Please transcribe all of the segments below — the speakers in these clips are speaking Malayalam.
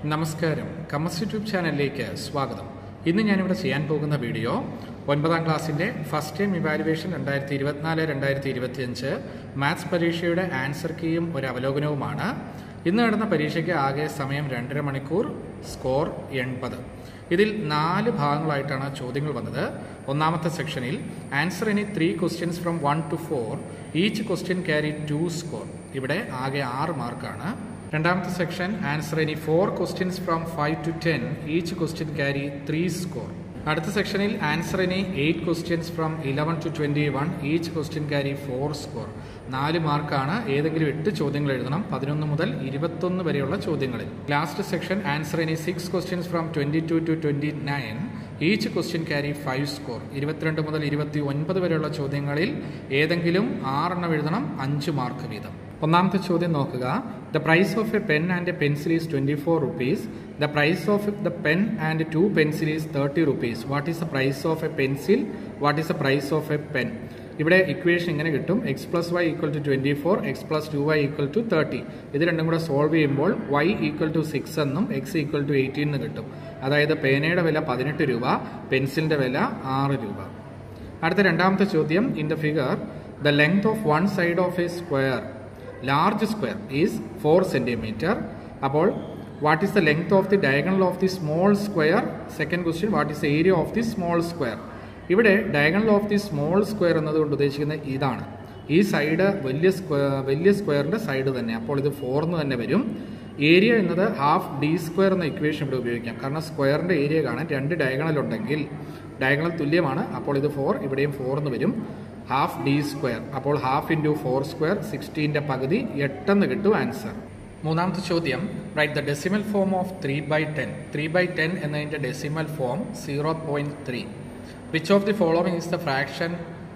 നമസ്കാരം കമസ് യൂട്യൂബ് ചാനലിലേക്ക് സ്വാഗതം ഇന്ന് ഞാനിവിടെ ചെയ്യാൻ പോകുന്ന വീഡിയോ ഒൻപതാം ക്ലാസ്സിൻ്റെ ഫസ്റ്റ് ടൈം ഇവാലുവേഷൻ രണ്ടായിരത്തി ഇരുപത്തിനാല് രണ്ടായിരത്തി ഇരുപത്തിയഞ്ച് മാത്സ് പരീക്ഷയുടെ ആൻസർ കീയും ഒരു അവലോകനവുമാണ് ഇന്ന് നടന്ന പരീക്ഷയ്ക്ക് ആകെ സമയം രണ്ടര മണിക്കൂർ സ്കോർ എൺപത് ഇതിൽ നാല് ഭാഗങ്ങളായിട്ടാണ് ചോദ്യങ്ങൾ വന്നത് ഒന്നാമത്തെ സെക്ഷനിൽ ആൻസർ ഇനി three questions from one to four each question carry two score ഇവിടെ ആകെ ആറ് മാർക്കാണ് രണ്ടാമത്തെ സെക്ഷൻ ആൻസർ ഇനി four questions from five to ten each question carry three score അടുത്ത സെക്ഷനിൽ ആൻസർ ഇനി eight questions from eleven to twenty one each question carry four score നാല് മാർക്കാണ് ഏതെങ്കിലും എട്ട് ചോദ്യങ്ങൾ എഴുതണം പതിനൊന്ന് മുതൽ ഇരുപത്തൊന്ന് വരെയുള്ള ചോദ്യങ്ങളിൽ ലാസ്റ്റ് സെക്ഷൻ ആൻസർ ഇനി six questions from twenty two to twenty nine each question carry five score ഇരുപത്തിരണ്ട് മുതൽ ഇരുപത്തി ഒൻപത് വരെയുള്ള ചോദ്യങ്ങളിൽ ഏതെങ്കിലും ആറെണ്ണം എഴുതണം അഞ്ച് മാർക്ക് വീതം ഒന്നാമത്തെ ചോദ്യം നോക്കുക the price of a pen and a pencil is twenty four rupees the price of the pen and two pencil is thirty rupees what is the price of a pencil what is the price of a pen ഇവിടെ ഇക്വേഷൻ ഇങ്ങനെ കിട്ടും x plus Y equal to twenty four x plus two Y equal to thirty ഇത് രണ്ടും കൂടെ സോൾവ് ചെയ്യുമ്പോൾ വൈ ഈക്വൽ ടു സിക്സ് എന്നും എക്സ് ഈക്വൽ ടു എയ്റ്റീൻ എന്ന് കിട്ടും അതായത് പേനയുടെ വില പതിനെട്ട് രൂപ പെൻസിലിൻ്റെ വില ആറ് രൂപ അടുത്ത രണ്ടാമത്തെ ചോദ്യം in the figure the length of one side of a square large square is four centimetre അപ്പോൾ what is the length of the diagonal of the small square second question what is the area of the small square ഇവിടെ diagonal of the small square എന്നതുകൊണ്ട് ഉദ്ദേശിക്കുന്നത് ഇതാണ് ഈ സൈഡ് വലിയ സ്ക്വയർ വലിയ സ്ക്വയറിൻ്റെ സൈഡ് തന്നെ അപ്പോൾ ഇത് ഫോർ എന്ന് തന്നെ വരും ഏരിയ എന്നത് ഹാഫ് ഡി സ്ക്വയർ എന്ന ഇക്വേഷൻ ഇവിടെ ഉപയോഗിക്കാം കാരണം സ്ക്വയറിൻ്റെ ഏരിയ കാണാൻ രണ്ട് ഡയഗണൽ ഉണ്ടെങ്കിൽ ഡയഗണൽ തുല്യമാണ് അപ്പോൾ ഇത് ഫോർ ഇവിടെയും ഫോർ എന്ന് വരും ഹാഫ് ഡി സ്ക്വയർ അപ്പോൾ ഹാഫ് ഇൻറ്റു ഫോർ സ്ക്വയർ സിക്സ്റ്റീൻ്റെ പകുതി എട്ടെന്ന് കിട്ടും ആൻസർ മൂന്നാമത്തെ ചോദ്യം write the decimal form of three by ten three by ten എന്നതിൻ്റെ decimal form zero point three which of the following is the fraction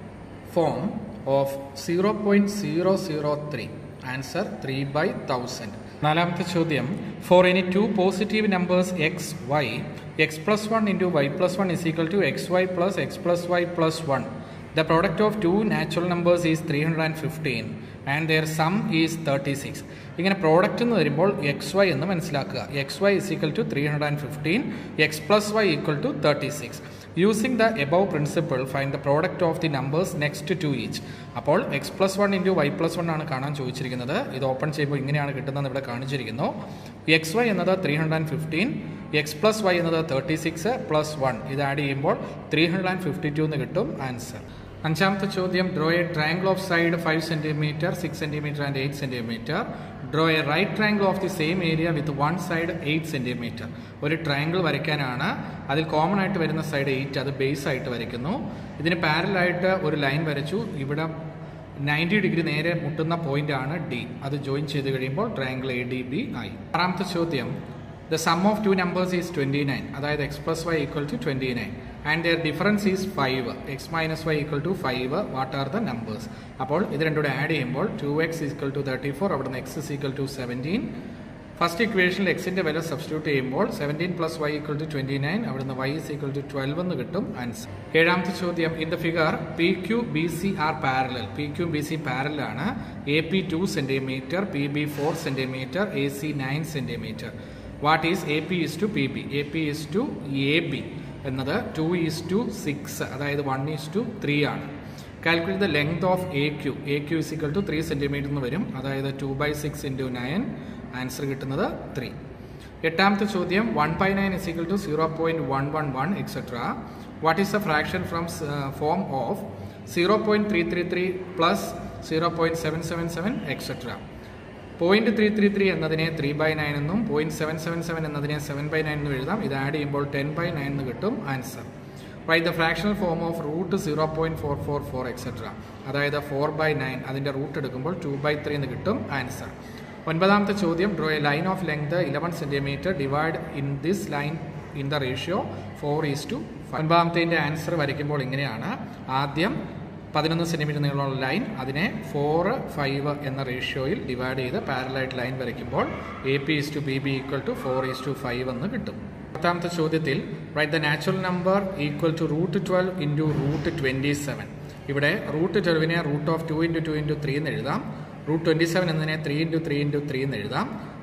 form of zero point zero zero three answer three by thousand നാലാമത്തെ ചോദ്യം for any two positive numbers X Y x plus one into Y plus one is equal to X Y plus x plus Y plus one the product of two natural numbers is three hundred and fifteen and their sum is thirty six ഇങ്ങനെ പ്രോഡക്റ്റ് എന്ന് വരുമ്പോൾ എക്സ് വൈ എന്ന് മനസ്സിലാക്കുക x Y is equal to three hundred and fifteen x plus Y equal to thirty six using the above principle find the product of the numbers next to each അപ്പോൾ X plus one into Y plus one ആണ് കാണാൻ ചോദിച്ചിരിക്കുന്നത് ഇത് ഓപ്പൺ ചെയ്യുമ്പോൾ ഇങ്ങനെയാണ് കിട്ടുന്നതെന്ന് ഇവിടെ കാണിച്ചിരിക്കുന്നു എക്സ് വൈ എന്നത് three hundred and fifteen x plus y എന്നത് തേർട്ടി സിക്സ് പ്ലസ് വൺ ഇത് ആഡ് ചെയ്യുമ്പോൾ three hundred and fifty two എന്ന് കിട്ടും ആൻസർ അഞ്ചാമത്തെ ചോദ്യം draw a triangle of side five centimetre six centimetre and eight centimetre draw a right triangle of the same area with one side eight centimetre ഒരു ട്രയാങ്കിൾ വരയ്ക്കാനാണ് അതിൽ കോമൺ ആയിട്ട് വരുന്ന സൈഡ് എയ്റ്റ് അത് ബേസ് ആയിട്ട് വരയ്ക്കുന്നു ഇതിന് പാരലായിട്ട് ഒരു ലൈൻ വരച്ചു ഇവിടെ നയൻറ്റി ഡിഗ്രി നേരെ മുട്ടുന്ന പോയിന്റ് ആണ് ഡി അത് ജോയിൻ ചെയ്ത് കഴിയുമ്പോൾ ട്രയാങ്കിൾ എ ഡി ബി ആയി ആറാമത്തെ ചോദ്യം the sum of two numbers is twenty nine അതായത് x plus Y equal to twenty nine and their difference is five X minus Y equal to five what are the numbers അപ്പോൾ ഇത് രണ്ടും കൂടെ ആഡ് ചെയ്യുമ്പോൾ two x equal to thirty four അവിടുന്ന് x is equal to seventeen first ഇക്വേഷനിൽ എക്സിൻ്റെ വില സബ്സ്റ്റിറ്റ്യൂട്ട് ചെയ്യുമ്പോൾ seventeen plus Y equal to twenty nine അവിടുന്ന് y is equal to twelve എന്ന് കിട്ടും ആൻസർ ഏഴാമത്തെ ചോദ്യം in the figure P Q B C are parallel P Q B C പാരലാണ് A P two centimetre P B four centimetre A C nine centimetre what is A P is to P B A P is to A B എന്നത് ടു ഈസ് ടു സിക്സ് അതായത് വൺ ഈസ് ടു ത്രീ ആണ് calculate the length of A Q A Q is equal to three centimetre എന്ന് വരും അതായത് two by six into nine answer കിട്ടുന്നത് ത്രീ എട്ടാമത്തെ ചോദ്യം one by nine is equal to zero point one one one etcetera what is the fraction from form of zero point three three three plus zero point seven seven seven etcetera point three three three എന്നതിനെ ത്രീ ബൈ നയൻ എന്നും പോയിന്റ് സെവൻ സെവൻ സെവൻ എന്നതിനെ സെവൻ ബൈ നയൻ എന്നും എഴുതാം ഇത് ആഡ് ചെയ്യുമ്പോൾ ടെൻ ബൈ നയൻ എന്ന് കിട്ടും answer write the fractional form of root zero point four four four etcetera അതായത് ഫോർ ബൈ നയൻ അതിൻ്റെ റൂട്ട് എടുക്കുമ്പോൾ ടു ബൈ ത്രീ എന്ന് കിട്ടും ആൻസർ ഒൻപതാമത്തെ ചോദ്യം draw a line of length eleven centimetre divide in this line in the ratio four is to ഒൻപതാമത്തേൻ്റെ ആൻസർ വരയ്ക്കുമ്പോൾ ഇങ്ങനെയാണ് ആദ്യം പതിനൊന്ന് സെൻറ്റിമീറ്റർ നീളമുള്ള ലൈൻ അതിനെ ഫോർ ഫൈവ് എന്ന റേഷ്യോയിൽ ഡിവൈഡ് ചെയ്ത് പാരലായിട്ട് ലൈൻ വരയ്ക്കുമ്പോൾ A P is to B B equal to four is to five എന്ന് കിട്ടും പത്താമത്തെ ചോദ്യത്തിൽ write the natural number equal to root twelve into root twenty seven ഇവിടെ റൂട്ട് ട്വൽവിനെ root of two into two into three എന്ന് എഴുതാം റൂട്ട് ട്വൻറ്റി സെവൻ എന്നതിനെ three into three into three എന്ന് എഴുതാം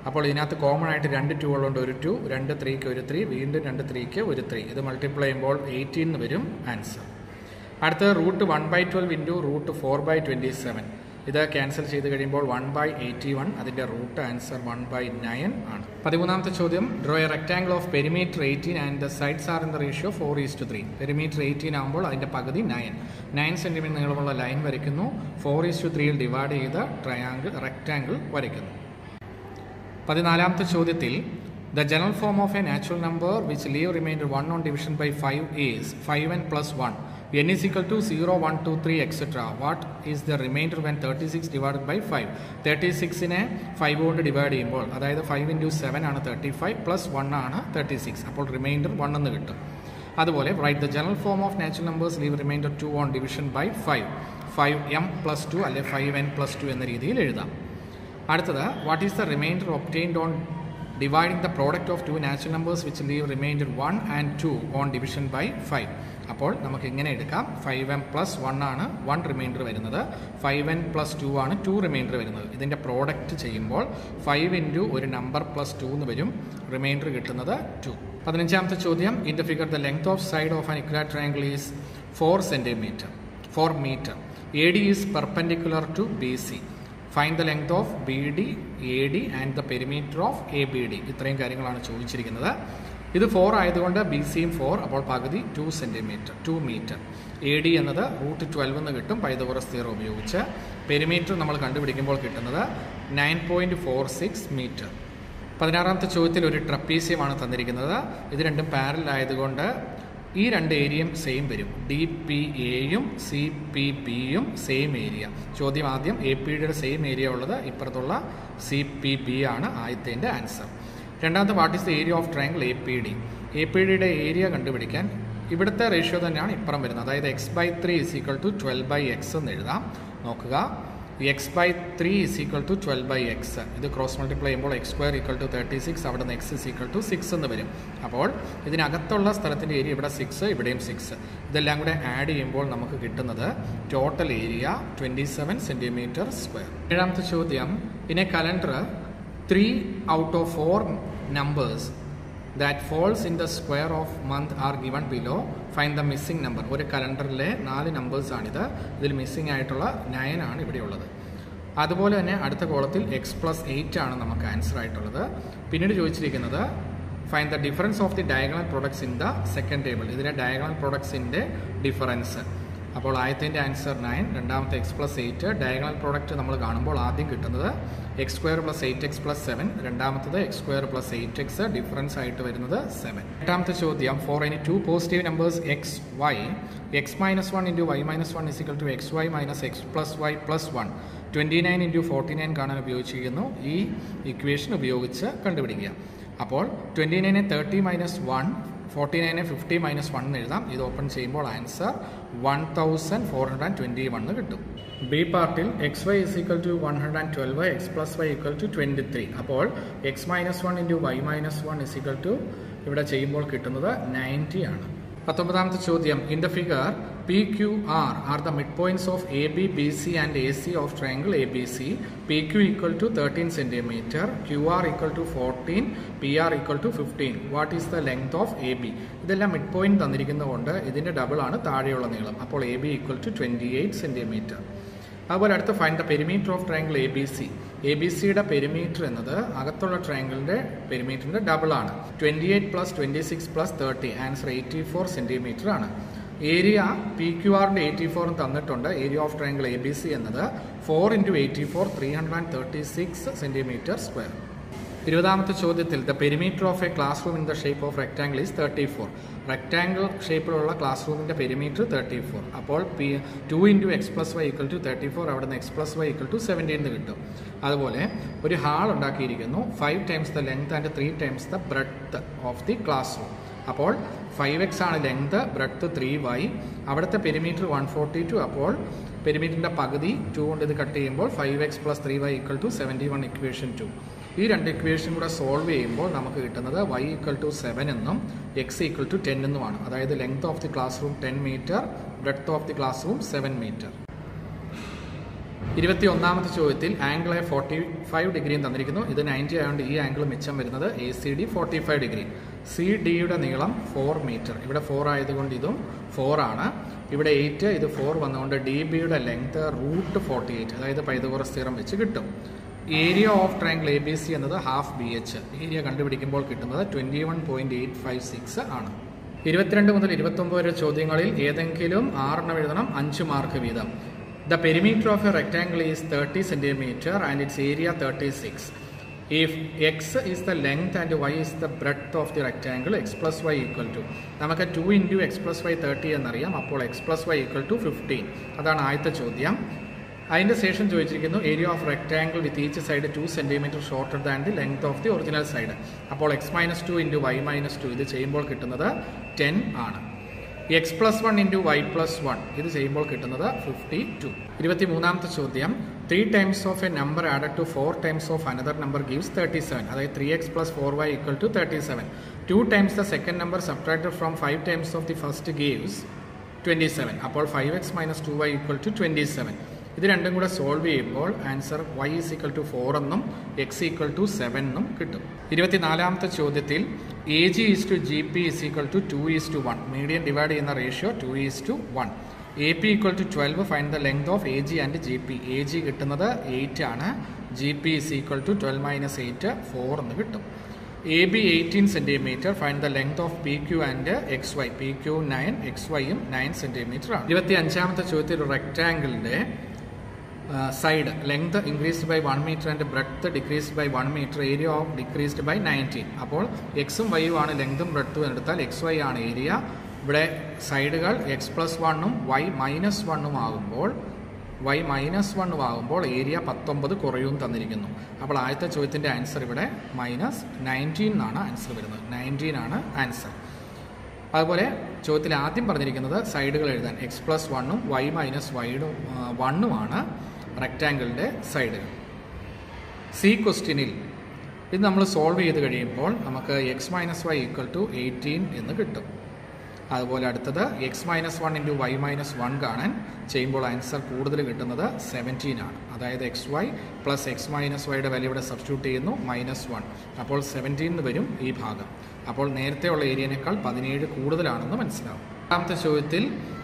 അപ്പോൾ ഇതിനകത്ത് കോമൺ ആയിട്ട് രണ്ട് ടു ഉള്ളതുകൊണ്ട് ഒരു ടു രണ്ട് ത്രീക്ക് ഒരു ത്രീ വീണ്ടും രണ്ട് ത്രീക്ക് ഒരു ത്രീ ഇത് മൾട്ടിപ്ലൈ ചെയ്യുമ്പോൾ എയ്റ്റീൻ എന്ന് വരും ആൻസർ അടുത്തത് root one by twelve into root four by twenty seven ഇത് ക്യാൻസൽ ചെയ്ത് കഴിയുമ്പോൾ വൺ ബൈ എയ്റ്റി വൺ അതിൻ്റെ root answer one by nine ആണ് പതിമൂന്നാമത്തെ ചോദ്യം draw a rectangle of perimeter eighteen and the sides are in the ratio four is to three perimeter eighteen ആകുമ്പോൾ അതിൻ്റെ പകുതി നയൻ നയൻ സെൻറ്റിമീറ്റർ നീളമുള്ള ലൈൻ വരയ്ക്കുന്നു ഫോർ ഈസ് ടു ത്രീയിൽ ഡിവൈഡ് ചെയ്ത് ട്രയാങ്കിൾ റെക്ടാംഗിൾ വരയ്ക്കുന്നു പതിനാലാമത്തെ ചോദ്യത്തിൽ the general form of a natural number which leave remainder one on division by five is five N plus one n is equal to zero one two three etcetera what is the remainder when thirty six divided by five thirty സിക്സിനെ ഫൈവ് കൊണ്ട് ഡിവൈഡ് ചെയ്യുമ്പോൾ അതായത് ഫൈവ് ഇൻറ്റു സെവൻ ആണ് തേർട്ടി ഫൈവ് പ്ലസ് വൺ ആണ് തേർട്ടി സിക്സ് അപ്പോൾ റിമൈൻഡർ വൺ എന്ന് കിട്ടും അതുപോലെ write the general form of natural numbers leave remainder two on division by five five M plus two അല്ലെ ഫൈവ് എൻ പ്ലസ് ടു എന്ന രീതിയിൽ എഴുതാം അടുത്തത് what is the remainder obtained on dividing the product of two natural numbers which leave remainder one and two on division by five അപ്പോൾ നമുക്ക് ഇങ്ങനെ എടുക്കാം ഫൈവ് എം പ്ലസ് വൺ ആണ് വൺ റിമൈൻഡർ വരുന്നത് ഫൈവ് എൻ പ്ലസ് ടു ആണ് ടു റിമൈൻഡർ വരുന്നത് ഇതിൻ്റെ പ്രോഡക്റ്റ് ചെയ്യുമ്പോൾ ഫൈവ് ഇൻറ്റു ഒരു നമ്പർ പ്ലസ് ടു എന്ന് വരും റിമൈൻഡർ കിട്ടുന്നത് ടു പതിനഞ്ചാമത്തെ ചോദ്യം in the figure the length of side of an equilateral triangle is four centimetre four metre A D is perpendicular to B C find the length of B D A D and the perimeter of A B D ഇത്രയും കാര്യങ്ങളാണ് ചോദിച്ചിരിക്കുന്നത് ഇത് ഫോർ ആയതുകൊണ്ട് ബി സിയും ഫോർ അപ്പോൾ പകുതി two centimetre two metre A D എന്നത് റൂട്ട് ട്വൽവ് എന്ന് കിട്ടും പൈതകുറസ് തീറ ഉപയോഗിച്ച് പെരിമീറ്റർ നമ്മൾ കണ്ടുപിടിക്കുമ്പോൾ കിട്ടുന്നത് nine point four six metre പതിനാറാമത്തെ ചോദ്യത്തിൽ ഒരു ട്രപ്പീസിയമാണ് തന്നിരിക്കുന്നത് ഇത് രണ്ടും പാരൽ ആയതുകൊണ്ട് ഈ രണ്ട് ഏരിയയും സെയിം വരും ഡി പി എയും സി പി ബിയും സെയിം ഏരിയ ചോദ്യം ആദ്യം എ പി ഡിയുടെ സെയിം ഏരിയ ഉള്ളത് ഇപ്പുറത്തുള്ള സി പി ബി ആണ് ആദ്യത്തിൻ്റെ ആൻസർ രണ്ടാമത്തെ what is the area of triangle A P D A P ഡിയുടെ ഏരിയ കണ്ടുപിടിക്കാൻ ഇവിടുത്തെ റേഷ്യോ തന്നെയാണ് ഇപ്പുറം വരുന്നത് അതായത് X by three is equal to twelve by X എന്ന് എഴുതാം നോക്കുക X by three is equal to twelve by X ഇത് ക്രോസ് മൾട്ടിപ്ലൈ ചെയ്യുമ്പോൾ X square equal to thirty six അവിടെ നിന്ന് X is equal to six എന്ന് വരും അപ്പോൾ ഇതിനകത്തുള്ള സ്ഥലത്തിൻ്റെ ഏരിയ ഇവിടെ സിക്സ് ഇവിടെയും സിക്സ് ഇതെല്ലാം കൂടെ ആഡ് ചെയ്യുമ്പോൾ നമുക്ക് കിട്ടുന്നത് total area twenty seven centimetre square ഏഴാമത്തെ ചോദ്യം in a calendar three out of four numbers that falls in the square of month are given below find the missing number ഒരു കലണ്ടറിലെ നാല് നമ്പേഴ്സാണിത് ഇതിൽ മിസ്സിംഗ് ആയിട്ടുള്ള നയൻ ആണ് ഇവിടെ ഉള്ളത് അതുപോലെ തന്നെ അടുത്ത കോളത്തിൽ എക്സ് പ്ലസ് എയ്റ്റ് ആണ് നമുക്ക് ആൻസർ ആയിട്ടുള്ളത് പിന്നീട് ചോദിച്ചിരിക്കുന്നത് find the difference of the diagonal products in the second table ഇതിലെ ഡയഗണൽ പ്രൊഡക്ട്സിൻ്റെ ഡിഫറൻസ് അപ്പോൾ ആദ്യത്തിൻ്റെ ആൻസർ നയൻ രണ്ടാമത്തെ X plus eight diagonal product നമ്മൾ കാണുമ്പോൾ ആദ്യം കിട്ടുന്നത് X square plus eight X plus seven രണ്ടാമത്തത് X square plus eight X difference ആയിട്ട് വരുന്നത് സെവൻ എട്ടാമത്തെ ചോദ്യം for any two positive numbers X Y X minus one into Y minus one is equal to X Y minus X plus Y plus one twenty nine into forty nine കാണാൻ ഉപയോഗിച്ചിരിക്കുന്നു ഈ ഇക്വേഷൻ ഉപയോഗിച്ച് കണ്ടുപിടിക്കുക അപ്പോൾ ട്വൻറ്റി നയനെ തേർട്ടി മൈനസ് വൺ ഫോർട്ടി നയനെ ഫിഫ്റ്റി മൈനസ് വൺ എന്ന് എഴുതാം ഇത് ഓപ്പൺ ചെയ്യുമ്പോൾ answer one thousand four hundred and twenty one കിട്ടും ബി പാർട്ടിൽ X Y is equal to one hundred and twelve X plus Y equal to twenty three അപ്പോൾ X minus one into Y minus one is equal to ഇവിടെ ചെയ്യുമ്പോൾ കിട്ടുന്നത് നയൻറ്റി ആണ് പത്തൊമ്പതാമത്തെ ചോദ്യം in the figure P Q R are the midpoints of A B B C and A C of triangle A B C P Q equal to thirteen centimetre Q R equal to fourteen P R equal to fifteen what is the length of A B ഇതെല്ലാം മിഡ് പോയിന്റ് തന്നിരിക്കുന്നതുകൊണ്ട് ഇതിൻ്റെ ഡബിൾ ആണ് താഴെയുള്ള നീളം അപ്പോൾ A B equal to twenty eight centimetre അതുപോലെ അടുത്ത find the perimeter of triangle A B C A B സിയുടെ പെരിമീറ്റർ എന്നത് അകത്തുള്ള ട്രയാങ്കിളിൻ്റെ പെരിമീറ്ററിൻ്റെ ഡബിൾ ആണ് twenty eight plus twenty six plus thirty answer eighty four centimetre ആണ് ഏരിയ പി ക്യു ആറിൻ്റെ എയ്റ്റി ഫോറും തന്നിട്ടുണ്ട് area of triangle A B C എന്നത് four into eighty four three hundred and thirty six centimetre square ഇരുപതാമത്തെ ചോദ്യത്തിൽ the perimeter of a classroom in the shape of rectangle is thirty four rectangle ഷേപ്പിലുള്ള ക്ലാസ് റൂമിൻ്റെ പെരിമീറ്റർ തേർട്ടി ഫോർ അപ്പോൾ P two into X plus Y equal to thirty four അവിടെ നിന്ന് X plus Y equal to seventeen എന്ന് കിട്ടും അതുപോലെ ഒരു ഹാൾ ഉണ്ടാക്കിയിരിക്കുന്നു five times the length and three times the breadth of the classroom അപ്പോൾ ഫൈവ് എക്സ് ആണ് ലെങ്ത് ബ്രെഡ്ത്ത് ത്രീ വൈ അവിടുത്തെ പെരിമീറ്റർ വൺ ഫോർട്ടി ടു അപ്പോൾ പെരിമീറ്ററിൻ്റെ പകുതി ടു കൊണ്ട് ഇത് കട്ട് ചെയ്യുമ്പോൾ five X plus three Y equal to seventy one equation two ഈ രണ്ട് ഇക്വേഷൻ കൂടെ സോൾവ് ചെയ്യുമ്പോൾ നമുക്ക് കിട്ടുന്നത് വൈ ഈക്വൽ ടു സെവൻ എന്നും എക്സ് ഈക്വൽ ടു ടെൻ എന്നുമാണ് അതായത് length of the classroom ten metre breadth of the classroom seven metre ഇരുപത്തി ഒന്നാമത്തെ ചോദ്യത്തിൽ ആംഗിൾ എ ഫോർട്ടി ഫൈവ് ഡിഗ്രിയും തന്നിരിക്കുന്നു ഇത് നയൻറ്റി ആയതുകൊണ്ട് ഈ ആംഗിൾ മിച്ചം വരുന്നത് A C D forty five degree C ഡിയുടെ നീളം ഫോർ മീറ്റർ ഇവിടെ ഫോർ ആയതുകൊണ്ട് ഇതും ഫോർ ആണ് ഇവിടെ എയ്റ്റ് ഇത് ഫോർ വന്നുകൊണ്ട് ഡി ബിയുടെ ലെങ്ത് റൂട്ട് ഫോർട്ടി എയ്റ്റ് അതായത് പൈതകോറസ് തീറം വെച്ച് കിട്ടും area of triangle A B C എന്നത് ഹാഫ് ബി എച്ച് ഏരിയ കണ്ടുപിടിക്കുമ്പോൾ കിട്ടുന്നത് twenty one point eight five six ആണ് ഇരുപത്തിരണ്ട് മുതൽ ഇരുപത്തൊമ്പത് വരെ ചോദ്യങ്ങളിൽ ഏതെങ്കിലും ആറെണ്ണം എഴുതണം അഞ്ച് മാർക്ക് വീതം the perimeter of a rectangle is thirty centimetre and its area thirty six if X is the length and Y is the breadth of the rectangle X plus Y equal to നമുക്ക് two into X plus Y thirty എന്നറിയാം അപ്പോൾ X plus Y equal to fifteen അതാണ് ആദ്യത്തെ ചോദ്യം അതിൻ്റെ ശേഷം ചോദിച്ചിരിക്കുന്നു area of rectangle with each side two centimetre shorter than the length of the original side അപ്പോൾ X minus two into Y minus two ഇത് ചെയ്യുമ്പോൾ കിട്ടുന്നത് ടെൻ ആണ് X plus one into Y plus one ഇത് ചെയ്യുമ്പോൾ കിട്ടുന്നത് ഫിഫ്റ്റി ടു ഇരുപത്തി മൂന്നാമത്തെ ചോദ്യം three times of a number added to four times of another number gives thirty seven അതായത് three X plus four Y equal to thirty seven two times the second number subtracted from five times of the first gives twenty seven അപ്പോൾ five X minus two Y equal to twenty seven ഇത് രണ്ടും കൂടെ സോൾവ് ചെയ്യുമ്പോൾ answer Y is equal to four എന്നും എക്സ് ഈക്വൽ ടു സെവൻ എന്നും കിട്ടും ഇരുപത്തിനാലാമത്തെ ചോദ്യത്തിൽ A G is to G P is equal to two is to one median divide ചെയ്യുന്ന ratio two is to one A P equal to twelve find the length of A G and G P A G കിട്ടുന്നത് എയ്റ്റ് ആണ് G P is equal to twelve minus eight four എന്ന് കിട്ടും A B eighteen centimetre find the length of P Q and X Y P Q nine X വൈയും നയൻ സെൻറ്റിമീറ്റർ ആണ് ഇരുപത്തി അഞ്ചാമത്തെ ചോദ്യത്തിൽ ഒരു റെക്റ്റാങ്കിളിൻ്റെ side length increased by one metre and breadth decreased by one metre area of decreased by nineteen അപ്പോൾ എക്സും വൈയും ആണ് ലെങ്തും ബ്രെഡ്ത്തും എടുത്താൽ എക്സ് വൈ ആണ് ഏരിയ ഇവിടെ സൈഡുകൾ എക്സ് പ്ലസ് വണ്ണും വൈ മൈനസ് വണ്ണും ആകുമ്പോൾ വൈ മൈനസ് വണ്ണും ആകുമ്പോൾ ഏരിയ പത്തൊമ്പത് കുറയും തന്നിരിക്കുന്നു അപ്പോൾ ആദ്യത്തെ ചോദ്യത്തിൻ്റെ ആൻസർ ഇവിടെ മൈനസ് നയൻറ്റീൻ എന്നാണ് ആൻസർ വരുന്നത് നയൻറ്റീൻ ആണ് ആൻസർ അതുപോലെ ചോദ്യത്തിൽ ആദ്യം പറഞ്ഞിരിക്കുന്നത് സൈഡുകൾ എഴുതാൻ എക്സ് പ്ലസ് വണ്ണും വൈ മൈനസ് വൈഡും വണ്ണുമാണ് റെക്റ്റാങ്കിളിൻ്റെ സൈഡുകൾ സി ക്വസ്റ്റ്യനിൽ ഇത് നമ്മൾ സോൾവ് ചെയ്ത് കഴിയുമ്പോൾ നമുക്ക് X minus Y equal to eighteen എന്ന് കിട്ടും അതുപോലെ അടുത്തത് X minus one into Y minus one കാണാൻ ചെയ്യുമ്പോൾ ആൻസർ കൂടുതൽ കിട്ടുന്നത് സെവൻറ്റീൻ ആണ് അതായത് X Y plus X minus വൈയുടെ വാല്യൂ ഇവിടെ സബ്സ്റ്റിറ്റ്യൂട്ട് ചെയ്യുന്നു മൈനസ് വൺ അപ്പോൾ സെവൻറ്റീൻ എന്ന് വരും ഈ ഭാഗം അപ്പോൾ നേരത്തെയുള്ള ഏരിയനേക്കാൾ പതിനേഴ് കൂടുതലാണെന്ന് മനസ്സിലാവും രണ്ടാമത്തെ ചോദ്യത്തിൽ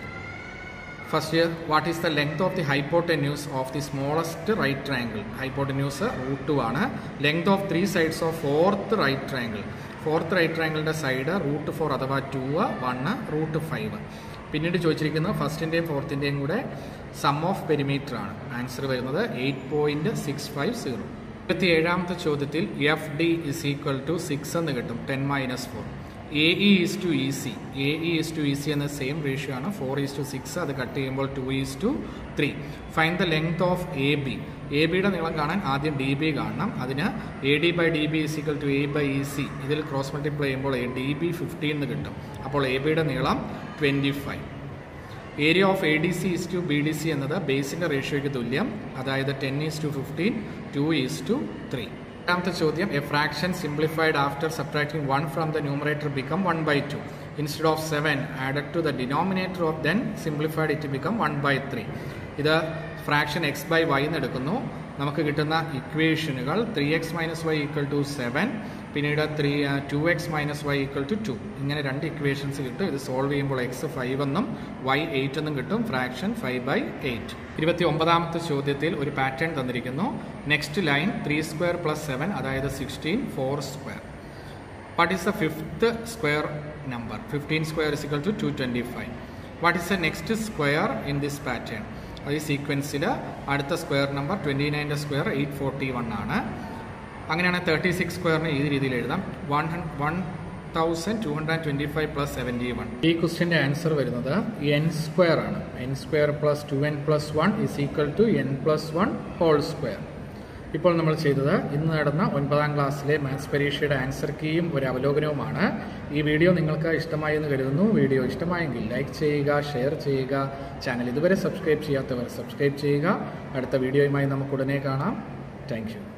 first what is the length of the hypotenuse of the smallest right triangle hypotenuse root two ആണ് length of three sides of fourth right triangle fourth right ട്രയാങ്കിളിൻ്റെ സൈഡ് റൂട്ട് ഫോർ അഥവാ ടു വണ്ണ് റൂട്ട് ഫൈവ് പിന്നീട് ചോദിച്ചിരിക്കുന്നത് ഫസ്റ്റിൻ്റെയും ഫോർത്തിൻ്റെയും കൂടെ സം ഓഫ് പെരിമീറ്റർ ആണ് ആൻസർ വരുന്നത് eight point six five zero ഇരുപത്തി ഏഴാമത്തെ ചോദ്യത്തിൽ F D is equal to six എന്ന് കിട്ടും ten minus four A E is to E C A E is to E C എന്ന സെയിം റേഷ്യോ ആണ് ഫോർ ഈസ് ടു സിക്സ് അത് കട്ട് ചെയ്യുമ്പോൾ two is to three find the length of A B A ബിയുടെ നീളം കാണാൻ ആദ്യം ഡി ബി കാണണം അതിന് A D by D B is equal to A by E C ഇതിൽ ക്രോസ് മൾട്ടിപ്ലൈ ചെയ്യുമ്പോൾ എ ഡി ബി ഫിഫ്റ്റീൻ എന്ന് കിട്ടും അപ്പോൾ എ ബിയുടെ നീളം twenty five area of A D C is to B D C എന്നത് ബേസിൻ്റെ റേഷ്യോയ്ക്ക് തുല്യം അതായത് ten is to fifteen two is to three രണ്ടാമത്തെ ചോദ്യം A fraction simplified after subtracting one from the numerator become one by two instead of seven added to the denominator of then simplified it become one by three ഇത് ഫ്രാക്ഷൻ എക്സ് ബൈ വൈ എന്ന് എടുക്കുന്നു നമുക്ക് കിട്ടുന്ന ഇക്വേഷനുകൾ three x minus Y equal to seven പിന്നീട് three two x minus Y equal to two ഇങ്ങനെ രണ്ട് ഇക്വേഷൻസ് കിട്ടും ഇത് സോൾവ് ചെയ്യുമ്പോൾ എക്സ് ഫൈവ് എന്നും വൈ എയ്റ്റ് എന്നും കിട്ടും ഫ്രാക്ഷൻ ഫൈവ് ബൈ എയ്റ്റ് ഇരുപത്തി ഒമ്പതാമത്തെ ചോദ്യത്തിൽ ഒരു പാറ്റേൺ തന്നിരിക്കുന്നു next line three square plus seven അതായത് sixteen four square what is the fifth square number fifteen square is equal to to twenty five what is the next square in this pattern അത് ഈ സീക്വൻസിൽ അടുത്ത സ്ക്വയർ നമ്പർ ട്വൻറ്റി നയൻ്റെ സ്ക്വയർ എയ്റ്റ് ഫോർട്ടി വൺ ആണ് അങ്ങനെയാണെങ്കിൽ തേർട്ടി സിക്സ് സ്ക്വയറിന് ഈ രീതിയിൽ എഴുതാം one one thousand two hundred twenty five plus seventy one ഈ ക്വസ്റ്റിൻ്റെ ആൻസർ വരുന്നത് എൻ സ്ക്വയർ ആണ് n square plus two n plus one is equal to n plus one whole square ഇപ്പോൾ നമ്മൾ ചെയ്തത് ഇന്ന് നടന്ന ഒൻപതാം ക്ലാസ്സിലെ മാത്സ് പരീക്ഷയുടെ ആൻസർ കീയും ഒരു അവലോകനവുമാണ് ഈ വീഡിയോ നിങ്ങൾക്ക് ഇഷ്ടമായി എന്ന് കരുതുന്നു വീഡിയോ ഇഷ്ടമായെങ്കിൽ ലൈക്ക് ചെയ്യുക ഷെയർ ചെയ്യുക ചാനൽ ഇതുവരെ സബ്സ്ക്രൈബ് ചെയ്യാത്തവർ സബ്സ്ക്രൈബ് ചെയ്യുക അടുത്ത വീഡിയോയുമായി നമുക്ക് ഉടനെ കാണാം താങ്ക്